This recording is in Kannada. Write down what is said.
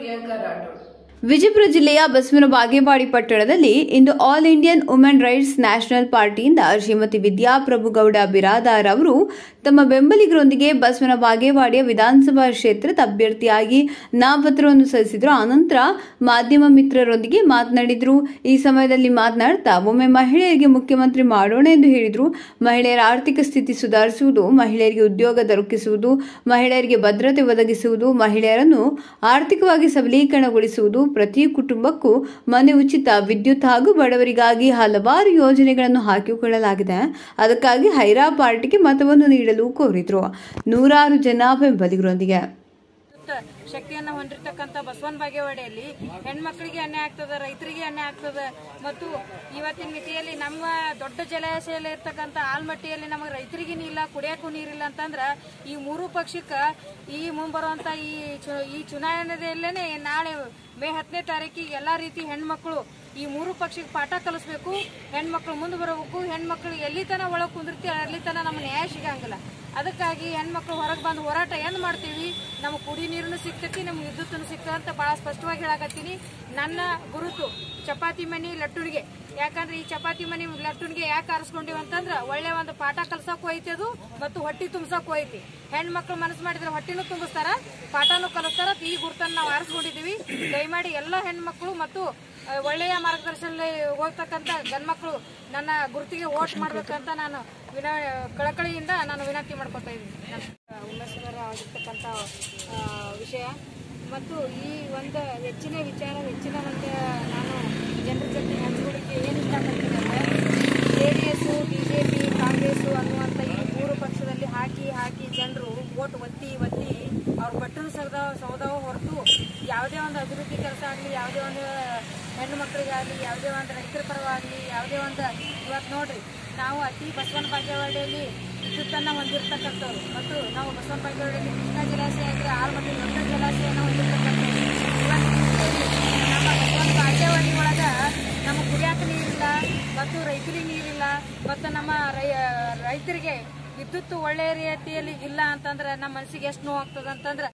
ಪ್ರಿಯಾಂಕಾ ರಾಠೋಡ್ ವಿಜಯಪುರ ಜಿಲ್ಲೆಯ ಬಸವನ ಬಾಗೇವಾಡಿ ಪಟ್ಟಣದಲ್ಲಿ ಇಂದು all Indian women rights national ಪಾರ್ಟಿಯಿಂದ ಶ್ರೀಮತಿ ವಿದ್ಯಾಪ್ರಭು ಗೌಡ ಬಿರಾದಾರ್ ಅವರು ತಮ್ಮ ಬೆಂಬಲಿಗರೊಂದಿಗೆ ಬಸವನ ಬಾಗೇವಾಡಿಯ ವಿಧಾನಸಭಾ ಕ್ಷೇತ್ರದ ಅಭ್ಯರ್ಥಿಯಾಗಿ ನಾಮಪತ್ರವನ್ನು ಸಲ್ಲಿಸಿದರು ಆನಂತರ ಮಾಧ್ಯಮ ಮಿತ್ರರೊಂದಿಗೆ ಮಾತನಾಡಿದರು ಈ ಸಮಯದಲ್ಲಿ ಮಾತನಾಡ್ತಾ ಒಮ್ಮೆ ಮಹಿಳೆಯರಿಗೆ ಮುಖ್ಯಮಂತ್ರಿ ಮಾಡೋಣ ಎಂದು ಹೇಳಿದರು ಮಹಿಳೆಯರ ಆರ್ಥಿಕ ಸ್ಥಿತಿ ಸುಧಾರಿಸುವುದು ಮಹಿಳೆಯರಿಗೆ ಉದ್ಯೋಗ ದೊರಕಿಸುವುದು ಮಹಿಳೆಯರಿಗೆ ಭದ್ರತೆ ಒದಗಿಸುವುದು ಮಹಿಳೆಯರನ್ನು ಆರ್ಥಿಕವಾಗಿ ಸಬಲೀಕರಣಗೊಳಿಸುವುದು ಪ್ರತಿ ಕುಟುಂಬಕ್ಕೂ ಮನೆ ಉಚಿತ ವಿದ್ಯುತ್ ಹಾಗೂ ಬಡವರಿಗಾಗಿ ಹಲವಾರು ಯೋಜನೆಗಳನ್ನು ಹಾಕಿಕೊಳ್ಳಲಾಗಿದೆ ಅದಕ್ಕಾಗಿ ಹೈರಾ ಪಾರ್ಟಿಗೆ ಮತವನ್ನು ನೀಡಲು ಕೋರಿದರು ನೂರಾರು ಜನ ಬೆಂಬಲಿಗರೊಂದಿಗೆ ಉತ್ತ ಶಕ್ತಿಯನ್ನ ಹೊಂದಿರತಕ್ಕಂತ ಬಸವನ ಬಾಗೇವಾಡಿಯಲ್ಲಿ ಹೆಣ್ಮಕ್ಳಿಗೆ ಅನ್ಯಾಯ ಆಗ್ತದ ರೈತರಿಗೆ ಅನ್ಯಾಯ ಆಗ್ತದ ಮತ್ತು ಇವತ್ತಿನ ಮಿತಿಯಲ್ಲಿ ನಮ್ಮ ದೊಡ್ಡ ಜಲಾಶಯಲ್ಲಿ ಇರ್ತಕ್ಕಂಥ ಆಲ್ಮಟ್ಟಿಯಲ್ಲಿ ನಮಗೆ ರೈತರಿಗೆ ನೀರಿಲ್ಲ ಕುಡಿಯಕ್ಕೂ ನೀರಿಲ್ಲ ಅಂತಂದ್ರ ಈ ಮೂರು ಪಕ್ಷಕ್ಕ ಈ ಮುಂಬರುವಂತ ಈ ಚು- ಈ ಚುನಾವಣೆಯಲ್ಲೇನೆ ನಾಳೆ ಮೇ ಹತ್ತನೇ ತಾರೀಕಿಗೆ ಎಲ್ಲಾ ರೀತಿ ಹೆಣ್ಮಕ್ಳು ಈ ಮೂರು ಪಕ್ಷಕ್ಕೆ ಪಾಠ ಕಲಿಸ್ಬೇಕು ಹೆಣ್ಮಕ್ಳು ಮುಂದೆ ಬರಬೇಕು ಹೆಣ್ಮಕ್ಳು ಎಲ್ಲಿ ತನ ಒಳಗೆ ಕುಂದಿರ್ತೀವಿ ಅಲ್ಲಿ ತನ ನಮ್ಗೆ ನ್ಯಾಯ ಸಿಗಂಗಿಲ್ಲ ಅದಕ್ಕಾಗಿ ಹೆಣ್ಮಕ್ಳು ಹೊರಗೆ ಬಂದು ಹೋರಾಟ ಏನ್ ಮಾಡ್ತೀವಿ ನಮ್ಗೆ ಕುಡಿ ನೀರನ್ನು ಸಿಗ್ತೈತಿ ನಮ್ಗೆ ವಿದ್ಯುತ್ತನ್ನು ಸಿಗ್ತದೆ ಅಂತ ಭಾಳ ಸ್ಪಷ್ಟವಾಗಿ ಹೇಳಕತ್ತೀನಿ ನನ್ನ ಗುರುತು ಚಪಾತಿ ಮನಿ ಲಟ್ಟುಣಿಗೆ ಯಾಕಂದ್ರೆ ಈ ಚಪಾತಿ ಮನಿ ಲಟ್ಟುಣಿಗೆ ಯಾಕೆ ಆರಿಸ್ಕೊಂಡಿವಿ ಅಂತಂದ್ರೆ ಒಳ್ಳೆ ಒಂದು ಪಾಠ ಕಲ್ಸಕ್ಕೂ ಐತಿ ಅದು ಮತ್ತು ಹೊಟ್ಟಿ ತುಂಬಸಕ್ಕೂ ಐತಿ ಹೆಣ್ಮಕ್ಳು ಮನಸ್ಸು ಮಾಡಿದ್ರೆ ಹೊಟ್ಟಿನೂ ತುಂಬಿಸ್ತಾರ ಪಾಠನೂ ಕಲಿಸ್ತಾರ ಈ ಗುರುತನ್ನು ನಾವು ಆರಿಸ್ಕೊಂಡಿದೀವಿ ದಯಮಾಡಿ ಎಲ್ಲ ಹೆಣ್ಮಕ್ಳು ಮತ್ತು ಆ, ಒಳ್ಳೆಯ ಮಾರ್ಗದರ್ಶನದಲ್ಲಿ ಹೋಗ್ತಕ್ಕಂಥ ಗಂಡ್ಮಕ್ಳು ನನ್ನ ಗುರುತಿಗೆ ವೋಟ್ ಮಾಡ್ಬೇಕಂತ ನಾನು ವಿನ ಕಳಕಳಿಯಿಂದ ನಾನು ವಿನಂತಿ ಮಾಡ್ಕೊತಾ ಇದ್ದೀನಿ ನನ್ನ ಉಲ್ಲಾಸಕರ ಆಗಿರ್ತಕ್ಕಂಥ ಆ, ವಿಷಯ ಮತ್ತು ಈ ಒಂದು ಹೆಚ್ಚಿನ ವಿಚಾರ ಹೆಚ್ಚಿನ ಒಂದು ನಾನು ಜನರ ಜೊತೆ ಹಂಚಿಕೊಳ್ಳಿಕ್ಕೆ ಏನು ಇಷ್ಟಪಡ್ತೀನಿ ಅಂದರೆ J D S B J P Congress ಅನ್ನುವಂಥ ಈ ಮೂರು ಪಕ್ಷದಲ್ಲಿ ಹಾಕಿ ಹಾಕಿ ಜನರು ವೋಟ್ ಒತ್ತಿ ಒತ್ತಿ ಅವ್ರ ಬಟ್ಟಲು ಸೌದ ಸೌದವ ಹೊರತು ಯಾವುದೇ ಒಂದು ಅಭಿವೃದ್ಧಿ ಕೆಲಸ ಆಗಲಿ ಯಾವುದೇ ಒಂದು ಹೆಣ್ಣು ಮಕ್ಕಳಿಗಾಗಲಿ ಯಾವುದೇ ಒಂದು ರೈತರ ಪರವಾಗಲಿ ಯಾವುದೇ ಒಂದು ಇವತ್ತು ನೋಡ್ರಿ ನಾವು ಅತಿ ಬಸವನ ಬಾಗೇವಾಡಿಯಲ್ಲಿ ವಿದ್ಯುತ್ತನ್ನು ಹೊಂದಿರತಕ್ಕಂಥವ್ರು ಮತ್ತು ನಾವು ಬಸವನ ಬಾಗೇವಾಡಿಯಲ್ಲಿ ಕೃಷ್ಣಾ ಜಲಾಶಯ ಅಂದರೆ ಆರು ಮತ್ತು ದೊಡ್ಡ ಜಲಾಶಯನ ಹೊಂದಿರತಕ್ಕಂಥವ್ರು ಇವತ್ತು ನಮ್ಮ ಬಸವನ ಬಾಗೇವಾಡಿ ಒಳಗೆ ನಮ್ಮ ಕುಡಿಯಾಕ ನೀರಿಲ್ಲ ಮತ್ತು ರೈತರಿಗೆ ನೀರಿಲ್ಲ ಮತ್ತು ನಮ್ಮ ರೈ ರೈತರಿಗೆ ವಿದ್ಯುತ್ ಒಳ್ಳೆಯ ರೀತಿಯಲ್ಲಿ ಇಲ್ಲ ಅಂತಂದ್ರೆ ನಮ್ಮ ಮನಸ್ಸಿಗೆ ಎಷ್ಟು ನೋವು ಆಗ್ತದೆ ಅಂತಂದ್ರೆ